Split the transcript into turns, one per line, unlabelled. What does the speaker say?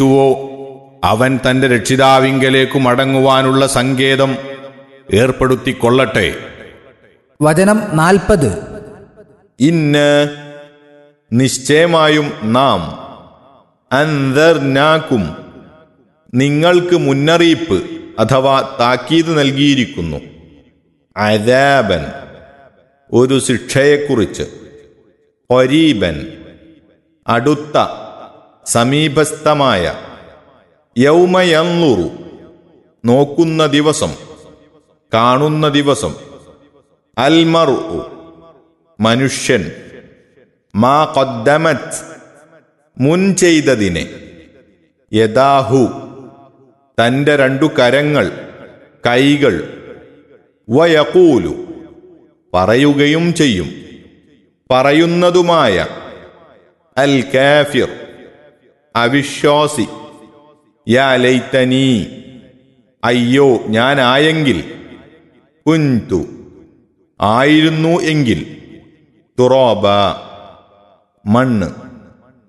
ുവോ അവൻ തന്റെ രക്ഷിതാവിങ്കലേക്കു മടങ്ങുവാനുള്ള സങ്കേതം ഏർപ്പെടുത്തിക്കൊള്ളട്ടെ
വചനം നാൽപ്പത്
ഇന്ന് നിശ്ചയമായും നാം അന്തർനാക്കും നിങ്ങൾക്ക് മുന്നറിയിപ്പ് അഥവാ താക്കീത് നൽകിയിരിക്കുന്നു അദാബൻ ഒരു ശിക്ഷയെക്കുറിച്ച് ഒരീബൻ അടുത്ത സമീപസ്ഥമായ യൗമയന്നുറു നോക്കുന്ന ദിവസം കാണുന്ന ദിവസം അൽമറു മനുഷ്യൻ മാ കൊദ്ദമത് മുൻ ചെയ്തതിനെ യഥാഹു തന്റെ രണ്ടു കരങ്ങൾ കൈകൾ വയക്കൂലു പറയുകയും ചെയ്യും പറയുന്നതുമായ അൽ കാഫിർ അവിശ്വാസി യാ ലൈത്തനീ അയ്യോ ഞാനായെങ്കിൽ കുൻതു ആയിരുന്നു എങ്കിൽ തുറോബ മണ്ണ്